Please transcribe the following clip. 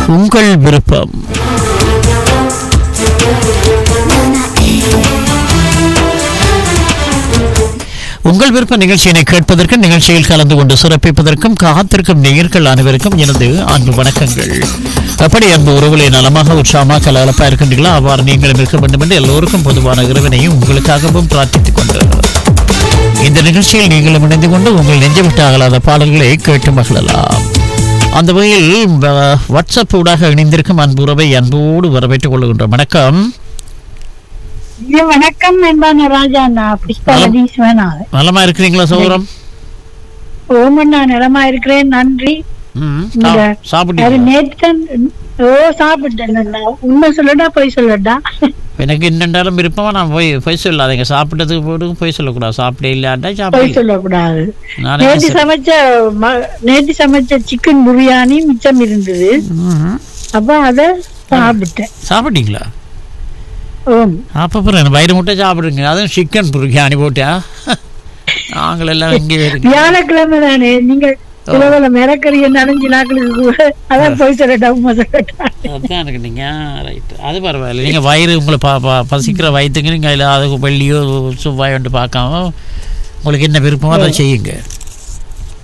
உங்கள் விருப்பம் உங்கள் விருப்ப நிகழ்ச்சியினை கேட்பதற்கும் நிகழ்ச்சியில் கலந்து கொண்டு சிறப்பிப்பதற்கும் காத்திருக்கும் நேயர்கள் அனைவருக்கும் எனது அன்பு வணக்கங்கள் அப்படி அன்பு உறவுகளை நலமாக உற்சாகமாக கலகலப்பாக இருக்கின்றீர்களா அவ்வாறு நீங்களும் இருக்க வேண்டும் என்று எல்லோருக்கும் பொதுவான இறைவனையும் உங்களுக்காகவும் பிரார்த்தித்துக் கொண்டு இந்த நிகழ்ச்சியில் நீங்களும் இணைந்து கொண்டு உங்கள் நெஞ்சவிட்டு அகலாத பாடல்களை கேட்டு மகிழலாம் அந்த வகையில் வ- வாட்ஸ்அப் ஊடாக இணைந்திருக்கும் அன்பு உறவை அன்போடு வரவேற்றுக் கொள்கின்ற வணக்கம் ஐயா, வணக்கம் என்பான ராஜா நான் புஷ்பவதி சிவநாதன் நலமா இருக்கிறீங்களா சௌரம் ஓமன் நான் நிலமா இருக்கிறேன் நன்றி ம் இந்த- சா- சாப்பிட்டீங்களா அது நேற்று ஓ சாப்பிட்டேன் நான். உண்மை சொல்லட்டா போய் சொல்லட்டா எனக்கு என்னென்றாலும் விருப்பமா நான் போய் போய் சொல்லாதீங்க சாப்பிட்டதுக்கு போட்டு போய் சொல்லக்கூடாது சாப்பிட இல்லாட்டா போய் சாப்பிட சொல்லக்கூடாது நானே நேற்று சமைச்ச ம- நேற்று சமைச்ச சிக்கன் பிரியாணி மிச்சம் இருந்தது ம். அப்ப அத சாப்பிட்டேன் சாப்பிட்டீங்களா ஓம் அப்போ அப்புறம் வயிறு முட்டை சாப்பிடுங்க அதுவும் சிக்கன் பிரியாணி போட்டா நாங்கள் எல்லாம் இங்கே இருக்கு வியாழக்கிழமை தானே நீங்க சிலவள மிரக்கறிய நனைஞ்சு நாட்களுக்கு கூட அதான் போய் சொல்லட்டா உண்மை சொல்லட்டா அதான் எனக்கு நீங்கள் ரைட் அது பரவாயில்ல நீங்கள் வயிறு உங்களை பா பா பசிக்கிற வயிற்றுக்கு நீங்கள் அதில் அது வெள்ளியோ செவ்வாய் வந்து பார்க்காம உங்களுக்கு என்ன விருப்பமோ அதை செய்யுங்க